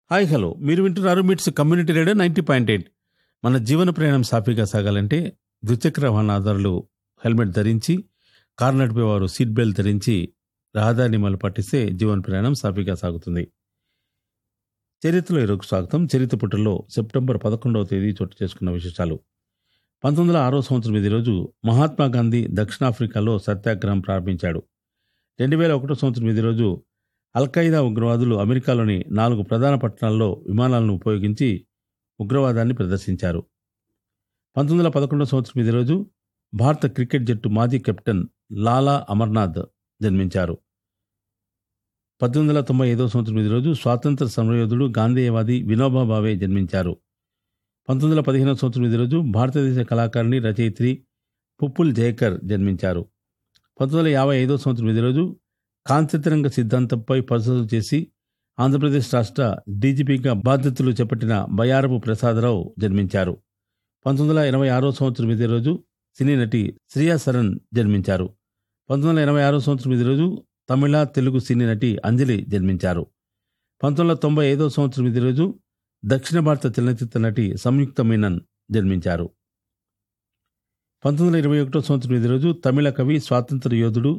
hi hello మీరు వింటున్నారు MITS community radio ninety point eight మన జీవన ప్రయాణం సాఫీగా సాగాలంటే ద్విచక్ర వాహనదారులు హెల్మెట్ ధరించి కారు నడిపేవారు సీట్ బెల్ట్ ధరించి రహదారి నియమాలు పాటిస్తే జీవన ప్రయాణం సాఫీగా సాగుతుంది చరిత్రలో ఈరోజు స్వాగతం చరిత్ర పుటల్లో సెప్టెంబర్ పదకొండవ తేదీ చోటు చేసుకున్న విశేషాలు పంతొమ్మిది వందల ఆరో సంవత్సరం ఇదే రోజు మహాత్మా గాంధీ దక్షిణాఫ్రికాలో సత్యాగ్రహం ప్రారంభించాడు రెండు వేల ఒకటో సంవత్సరం ఇదే రోజు అల్ఖైదా ఉగ్రవాదులు అమెరికాలోని నాలుగు ప్రధాన పట్టణాల్లో విమానాలను ఉపయోగించి ఉగ్రవాదాన్ని ప్రదర్శించారు పంతొమ్మిది వందల పదకొండవ సంవత్సరం ఇదే రోజు భారత క్రికెట్ జట్టు మాజీ కెప్టెన్ లాలా అమర్నాథ్ జన్మించారు పద్దెనిమిది వందల తొంభై ఐదవ సంవత్సరం ఇదే రోజు స్వాతంత్ర సమరయోధుడు గాంధేయవాది వినోబా భావే జన్మించారు పంతొమ్మిది వందల పదిహేనవ సంవత్సరం ఇదే రోజు భారతదేశ కళాకారిణి రచయిత్రి పుప్పుల్ జయకర్ జన్మించారు పంతొమ్మిది వందల యాభై ఐదవ సంవత్సరం ఇదే రోజు కాంతిరంగ సిద్ధాంతంపై పరిశోధన చేసి ఆంధ్రప్రదేశ్ రాష్ట్ర డీజీపీగా బాధ్యతలు చేపట్టిన బయారపు ప్రసాదరావు జన్మించారు పంతొమ్మిది వందల ఎనభై ఆరో సంవత్సరం ఇదే రోజు సినీ నటి శ్రియా సరన్ జన్మించారు పంతొమ్మిది వందల ఎనభై ఆరో సంవత్సరం ఇదే రోజు తమిళ తెలుగు సినీ నటి అంజలి జన్మించారు పంతొమ్మిది వందల తొంభై ఐదో సంవత్సరం ఇదే రోజు దక్షిణ భారత చలనచిత్ర నటి సంయుక్త మీనన్ జన్మించారు పంతొమ్మిది వందల ఇరవై ఒకటో సంవత్సరం ఇదే రోజు తమిళ కవి స్వాతంత్ర యోధుడు